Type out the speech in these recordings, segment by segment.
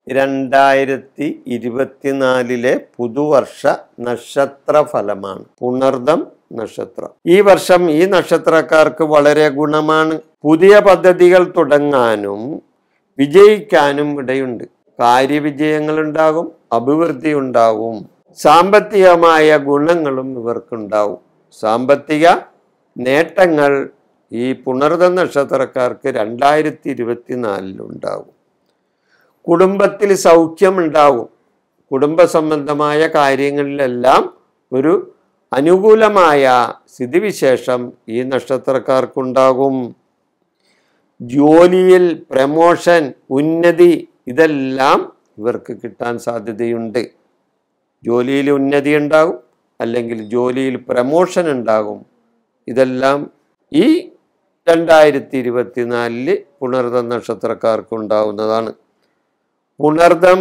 രണ്ടായിരത്തി ഇരുപത്തിനാലിലെ പുതുവർഷ നക്ഷത്ര ഫലമാണ് പുണർദം നക്ഷത്രം ഈ വർഷം ഈ നക്ഷത്രക്കാർക്ക് വളരെ ഗുണമാണ് പുതിയ പദ്ധതികൾ തുടങ്ങാനും വിജയിക്കാനും ഇടയുണ്ട് കാര്യവിജയങ്ങൾ ഉണ്ടാകും അഭിവൃദ്ധി ഉണ്ടാകും സാമ്പത്തികമായ ഗുണങ്ങളും ഇവർക്കുണ്ടാവും സാമ്പത്തിക നേട്ടങ്ങൾ ഈ പുണർദ നക്ഷത്രക്കാർക്ക് രണ്ടായിരത്തി ഇരുപത്തിനാലിലുണ്ടാകും കുടുംബത്തിൽ സൗഖ്യമുണ്ടാകും കുടുംബ സംബന്ധമായ കാര്യങ്ങളിലെല്ലാം ഒരു അനുകൂലമായ സ്ഥിതിവിശേഷം ഈ നക്ഷത്രക്കാർക്കുണ്ടാകും ജോലിയിൽ പ്രമോഷൻ ഉന്നതി ഇതെല്ലാം ഇവർക്ക് കിട്ടാൻ സാധ്യതയുണ്ട് ജോലിയിൽ ഉന്നതി ഉണ്ടാകും അല്ലെങ്കിൽ ജോലിയിൽ പ്രമോഷൻ ഉണ്ടാകും ഇതെല്ലാം ഈ രണ്ടായിരത്തി ഇരുപത്തിനാലില് പുണർദം നക്ഷത്രക്കാർക്ക് ഉണ്ടാവുന്നതാണ് പുണർദം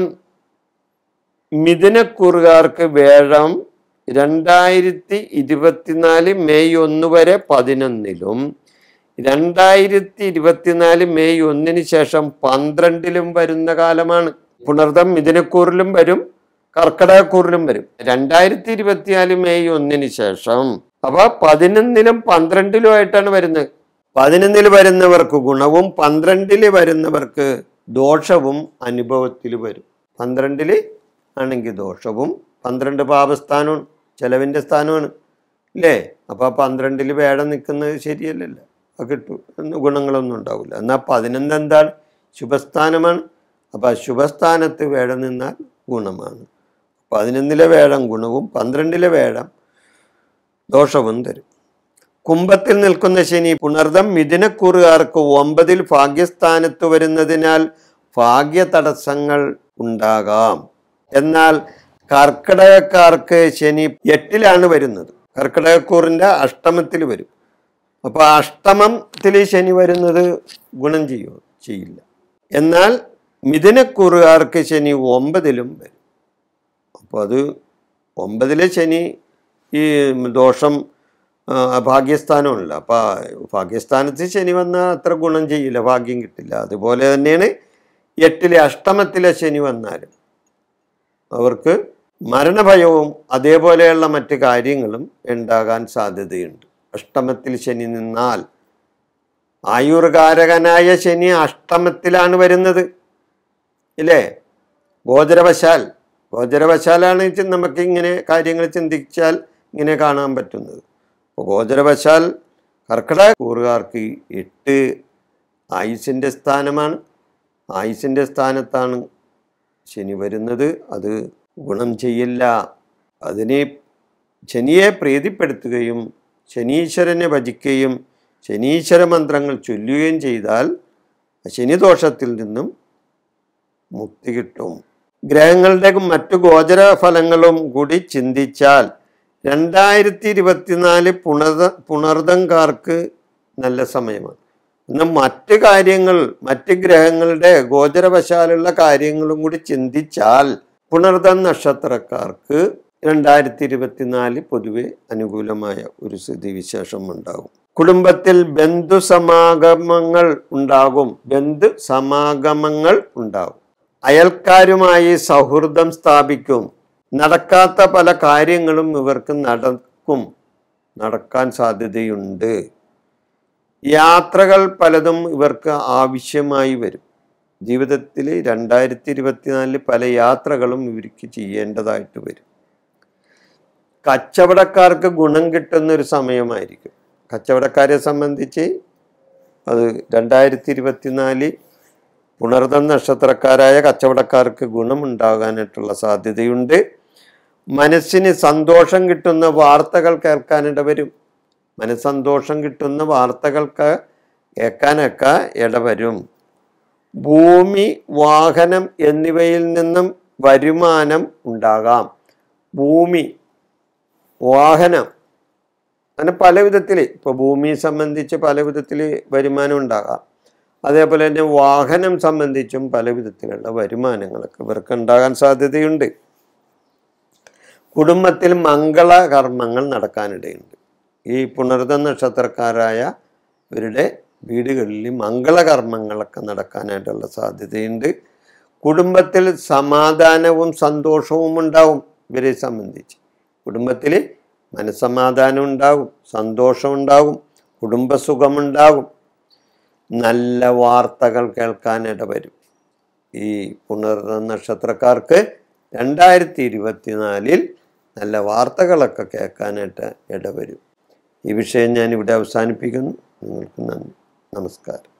മിഥുനക്കുറുകാർക്ക് വേഴം രണ്ടായിരത്തി ഇരുപത്തിനാല് മെയ് ഒന്ന് വരെ പതിനൊന്നിലും രണ്ടായിരത്തി ഇരുപത്തിനാല് മെയ് ഒന്നിന് ശേഷം പന്ത്രണ്ടിലും വരുന്ന കാലമാണ് പുണർദം മിഥുനക്കൂറിലും വരും കർക്കിടകക്കൂറിലും വരും രണ്ടായിരത്തി ഇരുപത്തിനാല് മെയ് ഒന്നിന് ശേഷം അപ്പൊ പതിനൊന്നിലും പന്ത്രണ്ടിലും ആയിട്ടാണ് വരുന്നത് പതിനൊന്നിൽ വരുന്നവർക്ക് ഗുണവും പന്ത്രണ്ടില് വരുന്നവർക്ക് ദോഷവും അനുഭവത്തിൽ വരും പന്ത്രണ്ടില് ആണെങ്കിൽ ദോഷവും പന്ത്രണ്ട് പാപസ്ഥാനവും ചെലവിൻ്റെ സ്ഥാനമാണ് ഇല്ലേ അപ്പോൾ പന്ത്രണ്ടിൽ വേടം നിൽക്കുന്നത് ശരിയല്ലല്ലോ അത് കിട്ടും എന്ന് ഗുണങ്ങളൊന്നും ഉണ്ടാവില്ല എന്നാൽ പതിനൊന്ന് എന്താണ് ശുഭസ്ഥാനമാണ് അപ്പോൾ ആ ശുഭസ്ഥാനത്ത് വേടം നിന്നാൽ ഗുണമാണ് പതിനൊന്നിലെ വേടം ഗുണവും പന്ത്രണ്ടിലെ വേടം ദോഷവും തരും കുംഭത്തിൽ നിൽക്കുന്ന ശനി പുണർദം മിഥുനക്കൂറുകാർക്ക് ഒമ്പതിൽ ഭാഗ്യസ്ഥാനത്ത് വരുന്നതിനാൽ ഭാഗ്യ തടസ്സങ്ങൾ ഉണ്ടാകാം എന്നാൽ കർക്കിടകക്കാർക്ക് ശനി എട്ടിലാണ് വരുന്നത് കർക്കിടകക്കൂറിൻ്റെ അഷ്ടമത്തിൽ വരും അപ്പോൾ അഷ്ടമത്തിൽ ശനി വരുന്നത് ഗുണം ചെയ്യുമോ ചെയ്യില്ല എന്നാൽ മിഥുനക്കൂറുകാർക്ക് ശനി ഒമ്പതിലും വരും അപ്പോൾ അത് ഒമ്പതിലെ ശനി ഈ ദോഷം ആ, ഭാഗ്യസ്ഥാനമല്ല അപ്പോൾ ഭാഗ്യസ്ഥാനത്ത് ശനി വന്നാൽ അത്ര ഗുണം ചെയ്യില്ല ഭാഗ്യം കിട്ടില്ല അതുപോലെ തന്നെയാണ് എട്ടിലെ അഷ്ടമത്തിലെ ശനി വന്നാലും അവർക്ക് മരണഭയവും അതേപോലെയുള്ള മറ്റ് കാര്യങ്ങളും ഉണ്ടാകാൻ സാധ്യതയുണ്ട് അഷ്ടമത്തിൽ ശനി നിന്നാൽ ആയുർകാരകനായ ശനി അഷ്ടമത്തിലാണ് വരുന്നത് ഇല്ലേ ഗോചരവശാൽ ഗോചരവശാലാണ് ഇത് നമുക്ക് ഇങ്ങനെ കാര്യങ്ങൾ ചിന്തിച്ചാൽ ഇങ്ങനെ കാണാൻ പറ്റുന്നത് അപ്പോൾ ഗോചരവശാൽ കർക്കിടക കൂറുകാർക്ക് എട്ട് ആയുസിൻ്റെ സ്ഥാനമാണ് ആയുസിൻ്റെ സ്ഥാനത്താണ് ശനി വരുന്നത് അത് ഗുണം ചെയ്യില്ല അതിനെ ശനിയെ പ്രീതിപ്പെടുത്തുകയും ശനീശ്വരനെ ഭജിക്കുകയും ശനീശ്വര മന്ത്രങ്ങൾ ചൊല്ലുകയും ചെയ്താൽ ശനിദോഷത്തിൽ നിന്നും മുക്തി കിട്ടും ഗ്രഹങ്ങളുടെ മറ്റു ഗോചര ഫലങ്ങളും കൂടി ചിന്തിച്ചാൽ രണ്ടായിരത്തി ഇരുപത്തിനാല് പുണർദ പുണർദംകാർക്ക് നല്ല സമയമാണ് എന്നാൽ മറ്റ് കാര്യങ്ങൾ മറ്റ് ഗ്രഹങ്ങളുടെ ഗോചരവശാലുള്ള കാര്യങ്ങളും കൂടി ചിന്തിച്ചാൽ പുണർദം നക്ഷത്രക്കാർക്ക് രണ്ടായിരത്തി ഇരുപത്തിനാല് പൊതുവെ അനുകൂലമായ ഒരു സ്ഥിതിവിശേഷം ഉണ്ടാകും കുടുംബത്തിൽ ബന്ധു സമാഗമങ്ങൾ ഉണ്ടാകും ബന്ധു സമാഗമങ്ങൾ ഉണ്ടാകും അയൽക്കാരുമായി സൗഹൃദം സ്ഥാപിക്കും നടക്കാത്ത പല കാര്യങ്ങളും ഇവർക്ക് നടക്കും നടക്കാൻ സാധ്യതയുണ്ട് യാത്രകൾ പലതും ഇവർക്ക് ആവശ്യമായി വരും ജീവിതത്തിൽ രണ്ടായിരത്തി ഇരുപത്തിനാലിൽ പല യാത്രകളും ഇവർക്ക് ചെയ്യേണ്ടതായിട്ട് വരും കച്ചവടക്കാർക്ക് ഗുണം കിട്ടുന്ന ഒരു സമയമായിരിക്കും കച്ചവടക്കാരെ സംബന്ധിച്ച് അത് രണ്ടായിരത്തി ഇരുപത്തിനാല് പുണർദം നക്ഷത്രക്കാരായ കച്ചവടക്കാർക്ക് ഗുണമുണ്ടാകാനായിട്ടുള്ള സാധ്യതയുണ്ട് മനസ്സിന് സന്തോഷം കിട്ടുന്ന വാർത്തകൾ കേൾക്കാനിട വരും മനസ്സന്തോഷം കിട്ടുന്ന വാർത്തകൾക്ക് കേൾക്കാനൊക്കെ ഇടവരും ഭൂമി വാഹനം എന്നിവയിൽ നിന്നും വരുമാനം ഉണ്ടാകാം ഭൂമി വാഹനം അങ്ങനെ പല വിധത്തിൽ ഇപ്പോൾ ഭൂമിയെ സംബന്ധിച്ച് പല വിധത്തിൽ വരുമാനം ഉണ്ടാകാം അതേപോലെ തന്നെ വാഹനം സംബന്ധിച്ചും പല വിധത്തിലുള്ള വരുമാനങ്ങളൊക്കെ ഇവർക്ക് ഉണ്ടാകാൻ സാധ്യതയുണ്ട് കുടുംബത്തിൽ മംഗളകർമ്മങ്ങൾ നടക്കാനിടയുണ്ട് ഈ പുണർദ നക്ഷത്രക്കാരായ ഇവരുടെ വീടുകളിൽ മംഗളകർമ്മങ്ങളൊക്കെ നടക്കാനായിട്ടുള്ള സാധ്യതയുണ്ട് കുടുംബത്തിൽ സമാധാനവും സന്തോഷവും ഉണ്ടാവും ഇവരെ സംബന്ധിച്ച് കുടുംബത്തിൽ മനസ്സമാധാനം ഉണ്ടാകും സന്തോഷം ഉണ്ടാകും കുടുംബസുഖമുണ്ടാകും നല്ല വാർത്തകൾ കേൾക്കാൻ ഇടവരും ഈ പുണർന്ന നക്ഷത്രക്കാർക്ക് രണ്ടായിരത്തി ഇരുപത്തിനാലിൽ നല്ല വാർത്തകളൊക്കെ കേൾക്കാനായിട്ട് ഇടവരും ഈ വിഷയം ഞാൻ ഇവിടെ അവസാനിപ്പിക്കുന്നു നിങ്ങൾക്ക് നന്ദി നമസ്കാരം